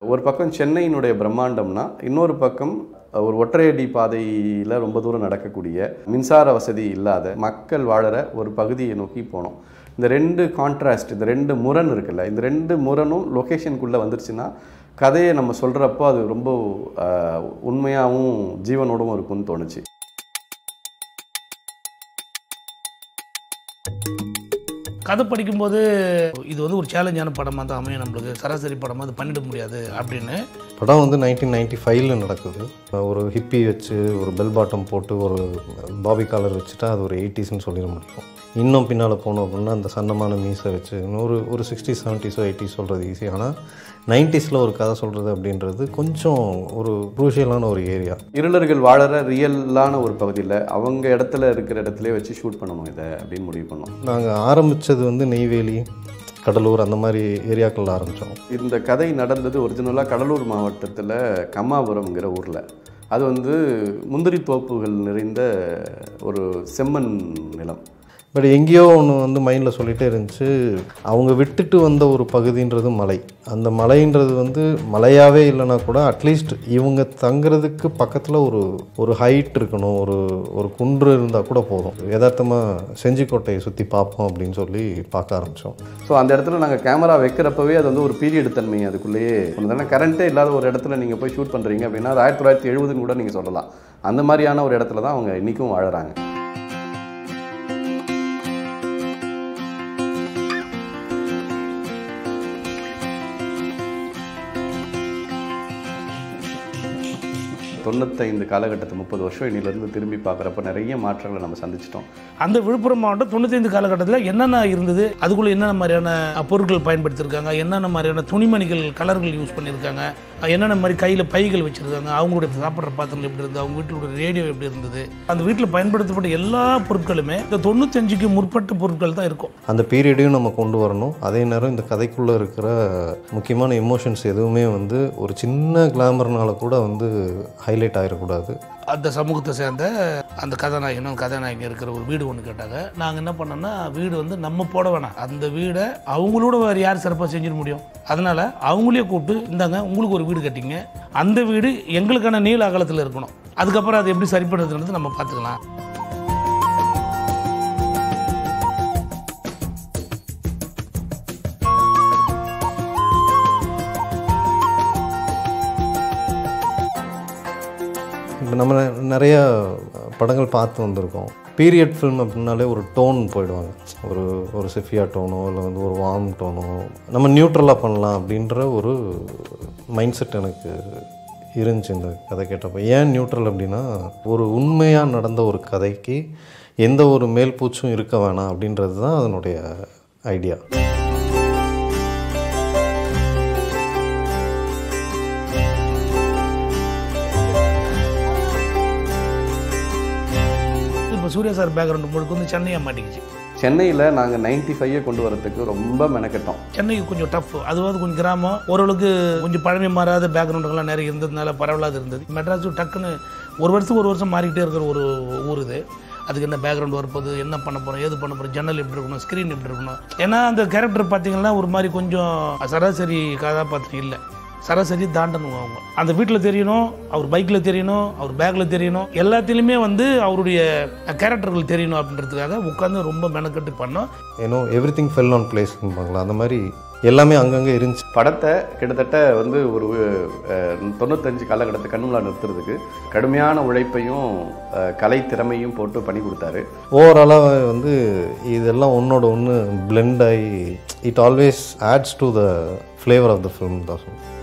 ஒரு பக்கம் சென்னையினுடைய பிரம்மாண்டம்னா இன்னொரு பக்கம் ஒரு ஒற்றையடி பாதையில் ரொம்ப தூரம் நடக்கக்கூடிய மின்சார வசதி இல்லாத மக்கள் வாழற ஒரு பகுதியை நோக்கி போனோம் இந்த ரெண்டு கான்ட்ராஸ்ட் இந்த ரெண்டு முரண் இருக்குல்ல இந்த ரெண்டு முரணும் லொக்கேஷனுக்குள்ளே வந்துருச்சுன்னா கதையை நம்ம சொல்கிறப்போ அது ரொம்ப ஆஹ், உண்மையாகவும் ஜீவனோடவும் இருக்கும்னு தோணுச்சு கதை படிக்கும்போது இது வந்து ஒரு சேலஞ்சான படமாக தான் அமையும் நம்மளுக்கு சராசரி படமாக அது பண்ணிட முடியாது அப்படின்னு படம் வந்து நைன்டீன் நைன்டி ஃபைவ்ல நடக்குது ஒரு ஹிப்பி வச்சு ஒரு பெல் பாட்டம் போட்டு ஒரு பாபி காலர் வச்சுட்டா அது ஒரு எயிட்டிஸ்னு சொல்லிட முடியும் இன்னும் பின்னால் போனோம் அப்படின்னா அந்த சன்னமான மீசை வச்சு இன்னொரு ஒரு சிக்ஸ்டி செவன்ட்டிஸோ எயிட்டிஸ் சொல்கிறது ஈஸி ஆனால் நைன்டிஸில் ஒரு கதை சொல்கிறது அப்படின்றது கொஞ்சம் ஒரு குரூஷியலான ஒரு ஏரியா இருளர்கள் வாழற ரியலான ஒரு பகுதியில் அவங்க இடத்துல இருக்கிற இடத்துலயே வச்சு ஷூட் பண்ணணும் இதை அப்படின்னு முடிவு பண்ணோம் நாங்கள் ஆரம்பித்தது வந்து நெய்வேலி கடலூர் அந்த மாதிரி ஏரியாக்களில் ஆரம்பித்தோம் இந்த கதை நடந்தது ஒரிஜினலாக கடலூர் மாவட்டத்தில் கம்மாபுரம்ங்கிற ஊரில் அது வந்து முந்திரி தோப்புகள் நிறைந்த ஒரு செம்மண் நிலம் பட் எங்கேயோ ஒன்று வந்து மைண்டில் சொல்லிகிட்டே இருந்துச்சு அவங்க விட்டுட்டு வந்த ஒரு பகுதின்றது மலை அந்த மலைன்றது வந்து மலையாகவே இல்லைன்னா கூட அட்லீஸ்ட் இவங்க தங்குறதுக்கு பக்கத்தில் ஒரு ஒரு ஹைட் இருக்கணும் ஒரு ஒரு குன்று இருந்தால் கூட போதும் யதார்த்தமாக செஞ்சிக்கோட்டையை சுற்றி பார்ப்போம் அப்படின்னு சொல்லி பார்க்க ஆரம்பித்தோம் ஸோ அந்த இடத்துல நாங்கள் கேமரா வைக்கிறப்பவே அது வந்து ஒரு பீரியட் தன்மை அதுக்குள்ளேயே ஏன்னா கரண்ட்டே இல்லாத ஒரு இடத்துல நீங்கள் போய் ஷூட் பண்ணுறீங்க அப்படின்னா அது ஆயிரத்தி தொள்ளாயிரத்தி எழுபதுன்னு கூட நீங்கள் சொல்லலாம் அந்த மாதிரியான ஒரு இடத்துல தான் அவங்க இன்றைக்கும் வாழறாங்க தொண்ணூத்தைந்து காலகட்டத்து முப்பது வருஷம் இன்னிலேருந்து திரும்பி பார்க்குறப்ப நிறைய மாற்றங்களை நம்ம சந்திச்சிட்டோம் அந்த விழுப்புரம் மாவட்டம் தொண்ணூத்தைந்து காலகட்டத்தில் என்னென்ன இருந்தது அதுக்குள்ளே என்னென்ன மாதிரியான பொருட்கள் பயன்படுத்தியிருக்காங்க என்னென்ன மாதிரியான துணிமணிகள் கலர்கள் யூஸ் பண்ணியிருக்காங்க என்னென்ன மாதிரி கையில் பைகள் வச்சுருக்காங்க அவங்களுடைய சாப்பிட்ற பாத்திரங்கள் எப்படி இருந்தது அவங்க வீட்டிலுடைய ரேடியோ எப்படி இருந்தது அந்த வீட்டில் பயன்படுத்தப்பட்ட எல்லா பொருட்களுமே இந்த தொண்ணூத்தஞ்சுக்கு முற்பட்ட பொருட்கள் தான் இருக்கும் அந்த பீரியடையும் நம்ம கொண்டு வரணும் அதே நேரம் இந்த கதைக்குள்ளே இருக்கிற முக்கியமான எமோஷன்ஸ் எதுவுமே வந்து ஒரு சின்ன கிளாமர்னால கூட வந்து ஹைலைட் ஆகிடக்கூடாது அந்த சமூகத்தை சேர்ந்த அந்த கதாநாயகனும் கதாநாயகி இருக்கிற ஒரு வீடு ஒன்று கேட்டாங்க நாங்கள் என்ன பண்ணோம்னா வீடு வந்து நம்ம போட வேணாம் அந்த வீடை அவங்களோட வேறு யார் சிறப்பாக செஞ்சிட முடியும் அதனால் அவங்களே கூப்பிட்டு இந்தாங்க உங்களுக்கு ஒரு வீடு கட்டிங்க அந்த வீடு எங்களுக்கான நீள அகலத்தில் இருக்கணும் அதுக்கப்புறம் அது எப்படி சரிப்படுறதுன்றது நம்ம பார்த்துக்கலாம் இப்போ நம்ம நெ- நிறைய படங்கள் பார்த்து வந்திருக்கோம் பீரியட் ஃபில்ம் அப்படின்னாலே ஒரு டோன் போயிடுவாங்க ஒரு ஒரு செஃபியா டோனோ இல்லை வந்து ஒரு வார்ம் டோனோ நம்ம நியூட்ரலாக பண்ணலாம் அப்படின்ற ஒரு மைண்ட் செட் எனக்கு இருந்துச்சு இந்த கதை கேட்டப்போ ஏன் நியூட்ரல் அப்படின்னா ஒரு உண்மையாக நடந்த ஒரு கதைக்கு எந்த ஒரு மேல் பூச்சும் இருக்க வேணாம் அப்படின்றது தான் அதனுடைய ஐடியா இப்போ சூர்யா சார் பேக்ரவுண்டு முழுக்க வந்து சென்னையாக மாட்டிக்கிச்சு சென்னையில் நாங்கள் நைன்டி ஃபைவை கொண்டு வரதுக்கு ரொம்ப மெனக்கெட்டோம் சென்னை கொஞ்சம் டஃப் அதுவாது கொஞ்சம் கிராமம் ஓரளவுக்கு கொஞ்சம் பழமை மாறாத பேக்ரவுண்டுகள்லாம் நிறைய இருந்ததுனால பரவலாது இருந்தது மெட்ராஸ் டக்குன்னு ஒரு வருஷம் ஒரு வருஷம் மாறிக்கிட்டே இருக்கிற ஒரு ஊர் இது அதுக்கு என்ன பேக்ரவுண்ட் வரப்போகுது என்ன பண்ண போகிறோம் ஏது பண்ண போகிறோம் ஜன்னல் எப்படி இருக்கணும் ஸ்க்ரீன் எப்படி இருக்கணும் ஏன்னா அந்த கேரக்டர் பார்த்தீங்கன்னா ஒரு மாதிரி கொஞ்சம் சராசரி கதாபாத்திரம் இல்லை சராசரி தாண்டணும் அவங்க அந்த வீட்டில் தெரியணும் அவர் பைக்கில் தெரியணும் அவர் பேக்கில் தெரியணும் எல்லாத்துலேயுமே வந்து அவருடைய கேரக்டர்கள் தெரியணும் அப்படின்றதுக்காக உட்காந்து ரொம்ப மெனக்கட்டு பண்ணோம் ஏன்னோ எவ்ரி திங் ஃபெல் ஆன் பிளேஸ்பாங்களா அந்த மாதிரி எல்லாமே அங்கங்கே இருந்துச்சு படத்தை கிட்டத்தட்ட வந்து ஒரு அஹ், தொண்ணூத்தஞ்சு காலகட்டத்தை கண்ணுலா நிறுத்துறதுக்கு கடுமையான உழைப்பையும் அஹ், கலை திறமையும் போட்டு பண்ணி கொடுத்தாரு ஓவராலாக வந்து இதெல்லாம் ஒன்றோட ஒன்று blend ஆகி it always adds to the flavour of the film தான் சொல்லுவேன்